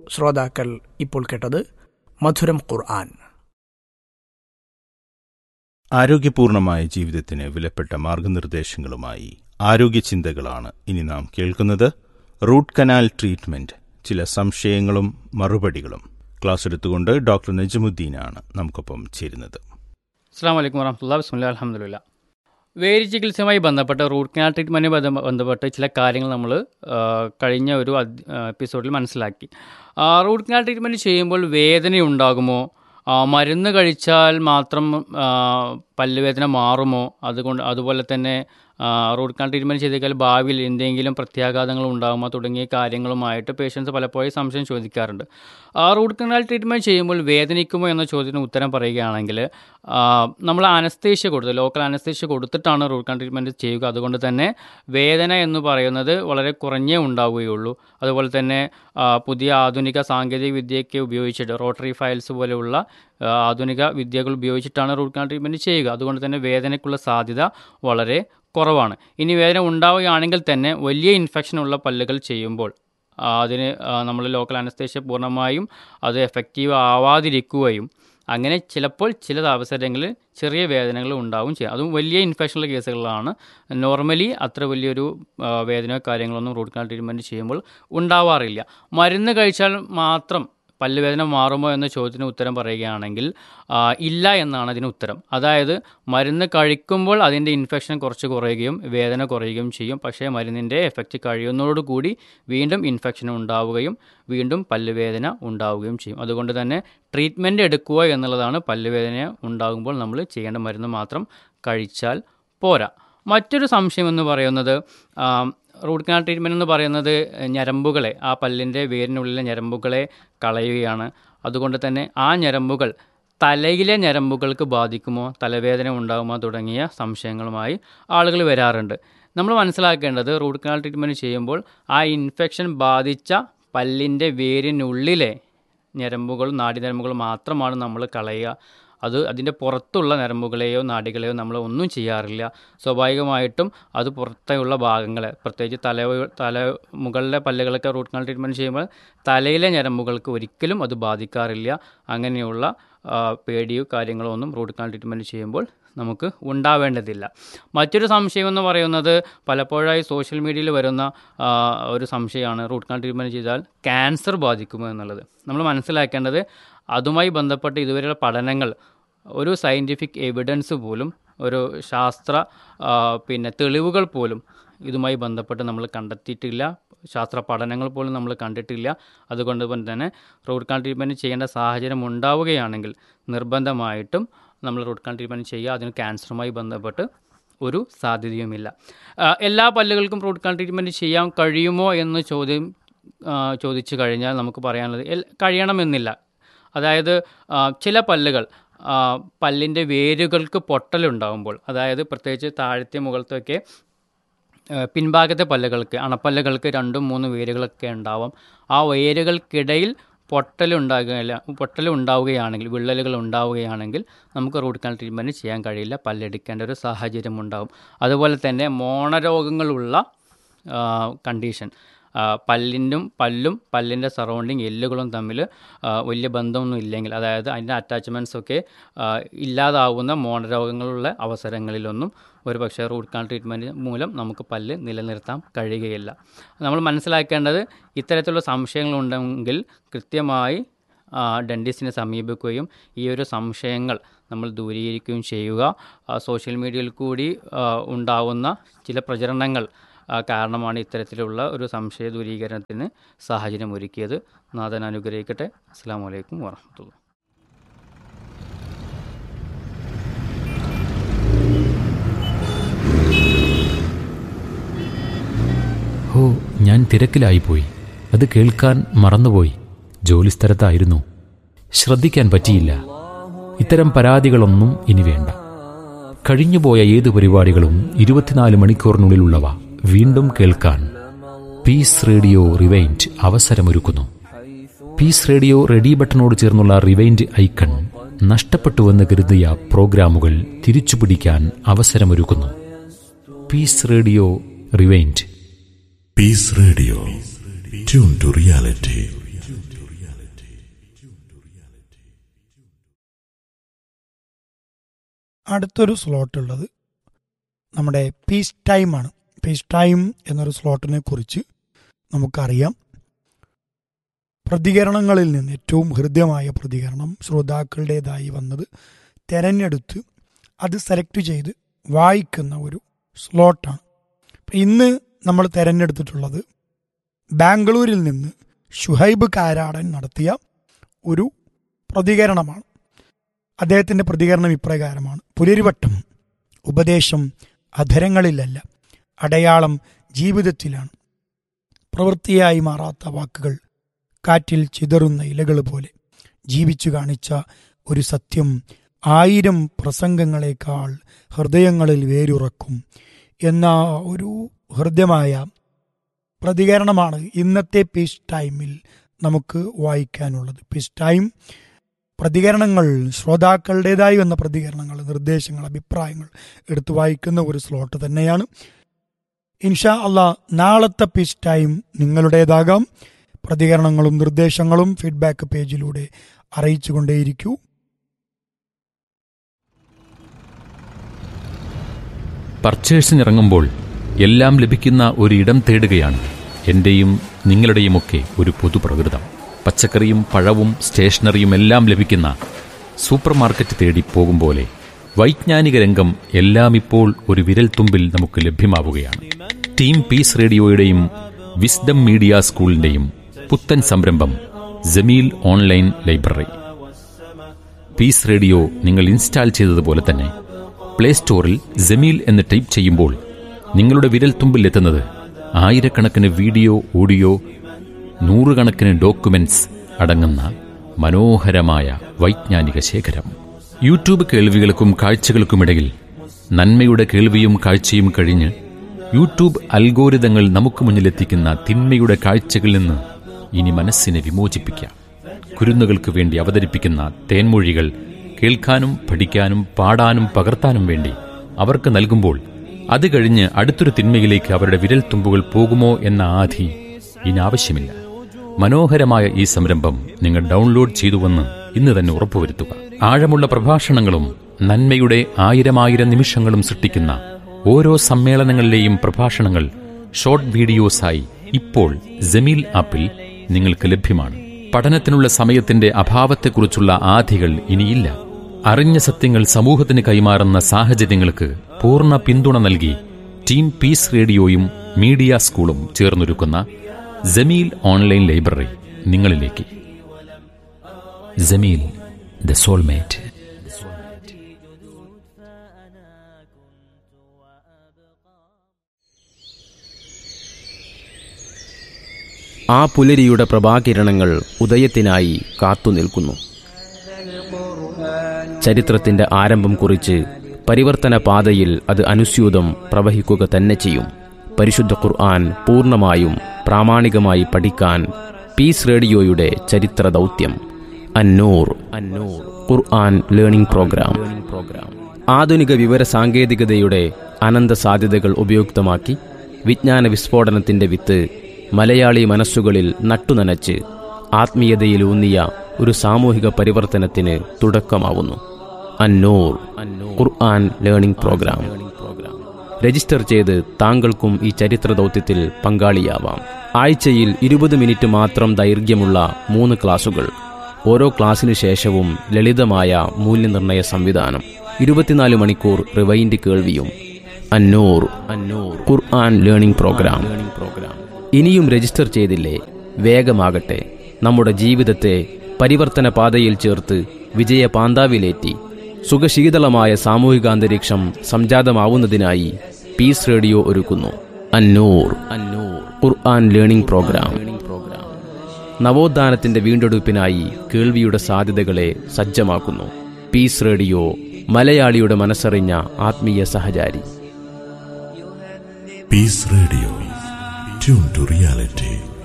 ശ്രോതാക്കൾ ഇപ്പോൾ കേട്ടത് മധുരം ഖുർആൻ ആരോഗ്യപൂർണമായ ജീവിതത്തിന് വിലപ്പെട്ട മാർഗനിർദ്ദേശങ്ങളുമായി ആരോഗ്യ ചിന്തകളാണ് ഇനി നാം കേൾക്കുന്നത് റൂട്ട് കനാൽ ട്രീറ്റ്മെന്റ് ചില സംശയങ്ങളും മറുപടികളും ക്ലാസ് എടുത്തുകൊണ്ട് ഡോക്ടർ നജമുദ്ദീനാണ് നമുക്കൊപ്പം ചേരുന്നത് അസ്സാം വലൈക്കും വറഹമുല്ല ബിസ്മില്ല അലഹമുല്ല വേരി ചികിത്സയുമായി ബന്ധപ്പെട്ട് റൂട്ട് കനാൽ ട്രീറ്റ്മെൻറ്റുമായി ബന്ധപ്പെട്ട് ചില കാര്യങ്ങൾ നമ്മൾ കഴിഞ്ഞ ഒരു എപ്പിസോഡിൽ മനസ്സിലാക്കി ആ, റൂട്ട് കനാൽ ട്രീറ്റ്മെൻറ്റ് ചെയ്യുമ്പോൾ വേദന ഉണ്ടാകുമോ ആ, മരുന്ന് കഴിച്ചാൽ മാത്രം ആ, പല്ലുവേദന മാറുമോ അതുകൊണ്ട് അതുപോലെ തന്നെ ആ, റൂട്ട് കനാൽ ട്രീറ്റ്മെൻറ്റ് ചെയ്തേക്കാൾ ഭാവിയിൽ എന്തെങ്കിലും പ്രത്യാഘാതങ്ങൾ ഉണ്ടാകുമോ തുടങ്ങിയ കാര്യങ്ങളുമായിട്ട് പേഷ്യൻസ് പലപ്പോഴും സംശയം ചോദിക്കാറുണ്ട് ആ റൂട്ട് കനാൽ ട്രീറ്റ്മെൻറ്റ് ചെയ്യുമ്പോൾ വേദനിക്കുമോ എന്ന ചോദ്യത്തിന് ഉത്തരം പറയുകയാണെങ്കിൽ ആ, നമ്മൾ അനസ്തേഷ്യ കൊടുത്ത് ലോക്കൽ അനസ്തേഷ്യ കൊടുത്തിട്ടാണ് റൂട്ട് കനാൽ ട്രീറ്റ്മെൻറ്റ് ചെയ്യുക അതുകൊണ്ട് തന്നെ വേദന എന്ന് പറയുന്നത് വളരെ കുറഞ്ഞേ ഉണ്ടാവുകയുള്ളൂ അതുപോലെ തന്നെ ആ, പുതിയ ആധുനിക സാങ്കേതിക വിദ്യയൊക്കെ ഉപയോഗിച്ചിട്ട് റോട്ടറി ഫയൽസ് പോലെയുള്ള ആ, ആധുനിക വിദ്യകൾ ഉപയോഗിച്ചിട്ടാണ് റൂട്ട് കനാൽ ട്രീറ്റ്മെൻറ്റ് ചെയ്യുക അതുകൊണ്ട് തന്നെ വേദനയ്ക്കുള്ള സാധ്യത വളരെ കുറവാണ് ഇനി വേദന ഉണ്ടാവുകയാണെങ്കിൽ തന്നെ വലിയ ഇൻഫെക്ഷൻ ഉള്ള പല്ലുകൾ ചെയ്യുമ്പോൾ ആ, അതിന് നമ്മൾ ലോക്കൽ അനസ്തേഷ്യ പൂർണ്ണമായും അത് എഫക്റ്റീവ് ആവാതിരിക്കുകയും അങ്ങനെ ചിലപ്പോൾ ചില അവസരങ്ങളിൽ ചെറിയ വേദനകൾ ഉണ്ടാവും ചെയ്യും അതും വലിയ ഇൻഫെക്ഷനുള്ള കേസുകളിലാണ് നോർമലി അത്ര വലിയൊരു ആ, വേദനയോ കാര്യങ്ങളൊന്നും റൂട്ട് കനാൽ ട്രീറ്റ്മെൻറ്റ് ചെയ്യുമ്പോൾ ഉണ്ടാവാറില്ല മരുന്ന് കഴിച്ചാൽ മാത്രം പല്ലുവേദന മാറുമോ എന്ന ചോദ്യത്തിന് ഉത്തരം പറയുകയാണെങ്കിൽ ആ, ഇല്ല എന്നാണ് അതിന് ഉത്തരം അതായത് മരുന്ന് കഴിക്കുമ്പോൾ അതിൻ്റെ ഇൻഫെക്ഷൻ കുറച്ച് കുറയുകയും വേദന കുറയുകയും ചെയ്യും പക്ഷേ മരുന്നിൻ്റെ എഫക്റ്റ് കഴിയുന്നതോടുകൂടി വീണ്ടും ഇൻഫെക്ഷൻ ഉണ്ടാവുകയും വീണ്ടും പല്ലുവേദന ഉണ്ടാവുകയും ചെയ്യും അതുകൊണ്ട് തന്നെ ട്രീറ്റ്മെൻറ്റ് എടുക്കുക എന്നുള്ളതാണ് പല്ലുവേദന ഉണ്ടാകുമ്പോൾ നമ്മൾ ചെയ്യേണ്ട മരുന്ന് മാത്രം കഴിച്ചാൽ പോരാ മറ്റൊരു സംശയം എന്ന് പറയുന്നത് ആ, റൂട്ട് കനാൽ ട്രീറ്റ്മെൻറ്റ് എന്ന് പറയുന്നത് ഞരമ്പുകളെ ആ പല്ലിൻ്റെ വേരിനുള്ളിലെ ഞരമ്പുകളെ കളയുകയാണ് അതുകൊണ്ട് തന്നെ ആ ഞരമ്പുകൾ തലയിലെ ഞരമ്പുകൾക്ക് ബാധിക്കുമോ തലവേദന ഉണ്ടാകുമോ തുടങ്ങിയ സംശയങ്ങളുമായി ആളുകൾ വരാറുണ്ട് നമ്മൾ മനസ്സിലാക്കേണ്ടത് റൂട്ട് കനാൽ ട്രീറ്റ്മെൻറ്റ് ചെയ്യുമ്പോൾ ആ ഇൻഫെക്ഷൻ ബാധിച്ച പല്ലിൻ്റെ വേരിനുള്ളിലെ ഞരമ്പുകൾ നാഡീഞരമ്പുകൾ മാത്രമാണ് നമ്മൾ കളയുക അത് അതിൻ്റെ പുറത്തുള്ള ഞരമ്പുകളെയോ നാഡികളെയോ നമ്മൾ ഒന്നും ചെയ്യാറില്ല സ്വാഭാവികമായിട്ടും അത് പുറത്തുള്ള ഭാഗങ്ങളെ പ്രത്യേകിച്ച് തല തല മുകളിലെ പല്ലുകളൊക്കെ റൂട്ട് കനാൽ ട്രീറ്റ്മെൻറ്റ് ചെയ്യുമ്പോൾ തലയിലെ ഞരമ്പുകൾക്ക് ഒരിക്കലും അത് ബാധിക്കാറില്ല അങ്ങനെയുള്ള ആ, പേടിയോ കാര്യങ്ങളോ ഒന്നും റൂട്ട് കനാൽ ട്രീറ്റ്മെൻറ്റ് ചെയ്യുമ്പോൾ നമുക്ക് ഉണ്ടാവേണ്ടതില്ല മറ്റൊരു സംശയം എന്ന് പറയുന്നത് പലപ്പോഴായി സോഷ്യൽ മീഡിയയിൽ വരുന്ന ആ, ഒരു സംശയമാണ് റൂട്ട് കനാൽ ട്രീറ്റ്മെൻറ്റ് ചെയ്താൽ ക്യാൻസർ ബാധിക്കുമോ എന്നുള്ളത് നമ്മൾ മനസ്സിലാക്കേണ്ടത് അതുമായി ബന്ധപ്പെട്ട് ഇതുവരെയുള്ള പഠനങ്ങൾ ഒരു സയൻറ്റിഫിക് എവിഡൻസ് പോലും ഒരു ശാസ്ത്ര ആ, പിന്നെ തെളിവുകൾ പോലും ഇതുമായി ബന്ധപ്പെട്ട് നമ്മൾ കണ്ടെത്തിയിട്ടില്ല ശാസ്ത്ര പഠനങ്ങൾ പോലും നമ്മൾ കണ്ടിട്ടില്ല അതുകൊണ്ട് തന്നെ റൂട്ട് കനാൽ ട്രീറ്റ്മെൻറ്റ് ചെയ്യേണ്ട സാഹചര്യം ഉണ്ടാവുകയാണെങ്കിൽ നിർബന്ധമായിട്ടും നമ്മൾ റൂട്ട് കനാൽ ട്രീറ്റ്മെൻറ്റ് ചെയ്യുക അതിന് ക്യാൻസറുമായി ബന്ധപ്പെട്ട് ഒരു സാധ്യതയുമില്ല ആ, എല്ലാ പല്ലുകൾക്കും റൂട്ട് കനാൽ ട്രീറ്റ്മെൻറ്റ് ചെയ്യാൻ കഴിയുമോ എന്ന് ചോദ്യം ആ, ചോദിച്ചു കഴിഞ്ഞാൽ നമുക്ക് പറയാനുള്ളത് എൽ- കഴിയണമെന്നില്ല അതായത് ആ, ചില പല്ലുകൾ ആ, പല്ലിൻ്റെ വേരുകൾക്ക് പൊട്ടലുണ്ടാകുമ്പോൾ അതായത് പ്രത്യേകിച്ച് താഴത്തെ മുകളത്തൊക്കെ ആ, പിൻഭാഗത്തെ പല്ലുകൾക്ക് അണപ്പല്ലുകൾക്ക് രണ്ടും മൂന്നും വേരുകളൊക്കെ ഉണ്ടാവാം ആ വേരുകൾക്കിടയിൽ പൊട്ടലുണ്ടാകുകയില്ല പൊട്ടൽ ഉണ്ടാവുകയാണെങ്കിൽ വിള്ളലുകൾ ഉണ്ടാവുകയാണെങ്കിൽ നമുക്ക് റൂട്ട് കനാൽ ട്രീറ്റ്മെൻറ്റ് ചെയ്യാൻ കഴിയില്ല പല്ലെടുക്കേണ്ട ഒരു സാഹചര്യം ഉണ്ടാകും അതുപോലെ തന്നെ മോണരോഗങ്ങളുള്ള ആ, കണ്ടീഷൻ ആ, പല്ലിനും പല്ലും പല്ലിൻ്റെ സറൗണ്ടിങ് എല്ലുകളും തമ്മിൽ ആ, വലിയ ബന്ധമൊന്നും ഇല്ലെങ്കിൽ അതായത് അതിൻ്റെ അറ്റാച്ച്മെൻറ്റ്സ് ഒക്കെ ആ, ഇല്ലാതാവുന്ന മോണരോഗങ്ങളുള്ള അവസരങ്ങളിലൊന്നും ഒരു പക്ഷേ റൂട്ട് കനാൽ ട്രീറ്റ്മെൻറ്റ് മൂലം നമുക്ക് പല്ല് നിലനിർത്താൻ കഴിയുകയില്ല നമ്മൾ മനസ്സിലാക്കേണ്ടത് ഇത്തരത്തിലുള്ള സംശയങ്ങളുണ്ടെങ്കിൽ കൃത്യമായി ആ, ഡെൻറ്റിസ്റ്റിനെ സമീപിക്കുകയും ഈ ഒരു സംശയങ്ങൾ നമ്മൾ ദൂരീകരിക്കുകയും ചെയ്യുക ആ, സോഷ്യൽ മീഡിയയിൽ കൂടി ആ, ഉണ്ടാവുന്ന ചില പ്രചരണങ്ങൾ ആ, കാരണമാണ് ഇത്തരത്തിലുള്ള ഒരു സംശയ ദൂരീകരണത്തിന് സാഹചര്യം ഒരുക്കിയത് നാഥൻ അനുഗ്രഹിക്കട്ടെ അസ്സാം വലൈക്കും വാഹമത്തുള്ള ഹോ ഞാൻ തിരക്കിലായിപ്പോയി അത് കേൾക്കാൻ മറന്നുപോയി ജോലിസ്ഥലത്തായിരുന്നു ശ്രദ്ധിക്കാൻ പറ്റിയില്ല ഇത്തരം പരാതികളൊന്നും ഇനി വേണ്ട കഴിഞ്ഞുപോയ ഏത് പരിപാടികളും ഇരുപത്തിനാല് മണിക്കൂറിനുള്ളിലുള്ളവ വീണ്ടും കേൾക്കാൻ പീസ് റേഡിയോ റിവൈൻഡ് അവസരമൊരുക്കുന്നു പീസ് റേഡിയോ റെഡി ബട്ടണോട് ചേർന്നുള്ള റിവൈൻഡ് ഐക്കൺ നഷ്ടപ്പെട്ടുവെന്ന് കരുതിയ പ്രോഗ്രാമുകൾ തിരിച്ചുപിടിക്കാൻ അവസരമൊരുക്കുന്നു Peace Radio rewind Peace Radio. Tune to reality. അടുത്തൊരു സ്ലോട്ട് ഉള്ളത് നമ്മുടെ പീസ് ടൈമാണ് പീസ് ടൈം എന്നൊരു സ്ലോട്ടിനെ കുറിച്ച് നമുക്കറിയാം പ്രതികരണങ്ങളിൽ നിന്ന് ഏറ്റവും ഹൃദ്യമായ പ്രതികരണം ശ്രോതാക്കളുടേതായി വന്നത് തെരഞ്ഞെടുത്ത് അത് സെലക്ട് ചെയ്ത് വായിക്കുന്ന ഒരു സ്ലോട്ടാണ് അപ്പം ഇന്ന് നമ്മൾ തിരഞ്ഞെടുത്തിട്ടുള്ളത് ബാംഗ്ലൂരിൽ നിന്ന് ഷുഹൈബ് കാരാടൻ നടത്തിയ ഒരു പ്രതികരണമാണ് അദ്ദേഹത്തിൻ്റെ പ്രതികരണം ഇപ്രകാരമാണ് പുലരിവട്ടം ഉപദേശം അധരങ്ങളിലല്ല അടയാളം ജീവിതത്തിലാണ് പ്രവൃത്തിയായി മാറാത്ത വാക്കുകൾ കാറ്റിൽ ചിതറുന്ന ഇലകൾ പോലെ ജീവിച്ചു കാണിച്ച ഒരു സത്യം ആയിരം പ്രസംഗങ്ങളെക്കാൾ ഹൃദയങ്ങളിൽ വേരുറക്കും എന്ന ഒരു ഹൃദ്യമായ പ്രതികരണമാണ് ഇന്നത്തെ പീസ് ടൈമിൽ നമുക്ക് വായിക്കാനുള്ളത് പീസ് ടൈം പ്രതികരണങ്ങൾ ശ്രോതാക്കളുടേതായി വന്ന പ്രതികരണങ്ങൾ നിർദ്ദേശങ്ങൾ അഭിപ്രായങ്ങൾ എടുത്തു വായിക്കുന്ന ഒരു സ്ലോട്ട് തന്നെയാണ് ഇൻഷാ അള്ളാ നാളത്തെ പീസ് ടൈം നിങ്ങളുടേതാകാം പ്രതികരണങ്ങളും നിർദ്ദേശങ്ങളും ഫീഡ്ബാക്ക് പേജിലൂടെ അറിയിച്ചുകൊണ്ടേയിരിക്കൂ പർച്ചേഴ്സിനിറങ്ങുമ്പോൾ എല്ലാം ലഭിക്കുന്ന ഒരു ഇടം തേടുകയാണ് എന്റെയും നിങ്ങളുടെയുമൊക്കെ ഒരു പൊതുപ്രകൃതം പച്ചക്കറിയും പഴവും സ്റ്റേഷനറിയും എല്ലാം ലഭിക്കുന്ന സൂപ്പർ മാർക്കറ്റ് തേടി പോകും പോലെ വൈജ്ഞാനിക രംഗം എല്ലാം ഇപ്പോൾ ഒരു വിരൽത്തുമ്പിൽ നമുക്ക് ലഭ്യമാവുകയാണ് ടീം പീസ് റേഡിയോയുടെയും വിസ്ഡം മീഡിയ സ്കൂളിന്റെയും പുത്തൻ സംരംഭം Jameel online library Peace Radio നിങ്ങൾ ഇൻസ്റ്റാൾ ചെയ്തതുപോലെ തന്നെ പ്ലേ സ്റ്റോറിൽ ജമീൽ എന്ന് ടൈപ്പ് ചെയ്യുമ്പോൾ നിങ്ങളുടെ വിരൽത്തുമ്പിൽ എത്തുന്നത് ആയിരക്കണക്കിന് വീഡിയോ ഓഡിയോ നൂറുകണക്കിന് ഡോക്യുമെന്റ്സ് അടങ്ങുന്ന മനോഹരമായ വൈജ്ഞാനിക ശേഖരം യൂട്യൂബ് കേൾവികൾക്കും കാഴ്ചകൾക്കുമിടയിൽ നന്മയുടെ കേൾവിയും കാഴ്ചയും കഴിഞ്ഞ് യൂട്യൂബ് അൽഗോരിതങ്ങൾ നമുക്ക് മുന്നിലെത്തിക്കുന്ന തിന്മയുടെ കാഴ്ചകളിൽ നിന്ന് ഇനി മനസ്സിനെ വിമോചിപ്പിക്കാം കുരുന്നുകൾക്ക് വേണ്ടി അവതരിപ്പിക്കുന്ന തേൻമൊഴികൾ കേൾക്കാനും പഠിക്കാനും പാടാനും പകർത്താനും വേണ്ടി അവർക്ക് നൽകുമ്പോൾ അത് കഴിഞ്ഞ് അടുത്തൊരു തിന്മയിലേക്ക് അവരുടെ വിരൽ തുമ്പുകൾ പോകുമോ എന്ന ആധി ഇനി ആവശ്യമില്ല മനോഹരമായ ഈ സംരംഭം നിങ്ങൾ ഡൗൺലോഡ് ചെയ്തുവെന്ന് ഇന്ന് തന്നെ ഉറപ്പുവരുത്തുക ആഴമുള്ള പ്രഭാഷണങ്ങളും നന്മയുടെ ആയിരമായിരം നിമിഷങ്ങളും സൃഷ്ടിക്കുന്ന ഓരോ സമ്മേളനങ്ങളിലെയും പ്രഭാഷണങ്ങൾ ഷോർട്ട് വീഡിയോസായി ഇപ്പോൾ ജമീൽ ആപ്പിൽ നിങ്ങൾക്ക് ലഭ്യമാണ് പഠനത്തിനുള്ള സമയത്തിന്റെ അഭാവത്തെക്കുറിച്ചുള്ള ആധികൾ ഇനിയില്ല അറിഞ്ഞ സത്യങ്ങൾ സമൂഹത്തിന് കൈമാറുന്ന സാഹചര്യങ്ങൾക്ക് പൂർണ്ണ പിന്തുണ നൽകി ടീം പീസ് റേഡിയോയും മീഡിയ സ്കൂളും ചേർന്നൊരുക്കുന്ന ജമീൽ ഓൺലൈൻ ലൈബ്രറി നിങ്ങളിലേക്ക് ജമീൽ ദ സോൾമേറ്റ് ആ പുലരിയുടെ പ്രഭാകിരണങ്ങൾ ഉദയത്തിനായി കാത്തുനിൽക്കുന്നു ചരിത്രത്തിന്റെ ആരംഭം കുറിച്ച് പരിവർത്തന പാതയിൽ അത് അനുസ്യൂതം പ്രവഹിക്കുക തന്നെ ചെയ്യും പരിശുദ്ധ ഖുർആൻ പൂർണ്ണമായും പ്രാമാണികമായി പഠിക്കാൻ പീസ് റേഡിയോയുടെ ചരിത്ര ദൗത്യം Annoor Annoor Quran learning program program ആധുനിക വിവര സാങ്കേതികതയുടെ അനന്ത സാധ്യതകൾ ഉപയുക്തമാക്കി വിജ്ഞാന വിസ്ഫോടനത്തിന്റെ വിത്ത് മലയാളി മനസ്സുകളിൽ നട്ടുനനച്ച് ആത്മീയതയിലൂന്നിയ ഒരു സാമൂഹിക പരിവർത്തനത്തിന് തുടക്കമാവുന്നു Annoor Quran learning program register ചെയ്ത് താങ്കൾക്കും ഈ ചരിത്ര ദൗത്യത്തിൽ പങ്കാളിയാവാം ആഴ്ചയിൽ ഇരുപത് മിനിറ്റ് മാത്രം ദൈർഘ്യമുള്ള മൂന്ന് ക്ലാസുകൾ ഓരോ ക്ലാസ്സിനു ശേഷവും ലളിതമായ മൂല്യനിർണ്ണയ സംവിധാനം ഇരുപത്തിനാല് മണിക്കൂർ റിവൈൻഡ് കേൾവിയും Annoor Annoor Quran learning program program ഇനിയും രജിസ്റ്റർ ചെയ്തില്ലേ വേഗമാകട്ടെ നമ്മുടെ ജീവിതത്തെ പരിവർത്തന പാതയിൽ ചേർത്ത് വിജയ പാന്താവിലേറ്റി സുഖശീതളമായ സാമൂഹികാന്തരീക്ഷം സംജാതമാവുന്നതിനായി പീസ് റേഡിയോ ഒരുക്കുന്നു Annoor Annoor Quran learning program program നവോത്ഥാനത്തിന്റെ വീണ്ടെടുപ്പിനായി കേൾവിയുടെ സാധ്യതകളെ സജ്ജമാക്കുന്നു പീസ് റേഡിയോ മലയാളിയുടെ മനസ്സറിഞ്ഞ ആത്മീയ സഹചാരി Peace Radio. Tune to reality.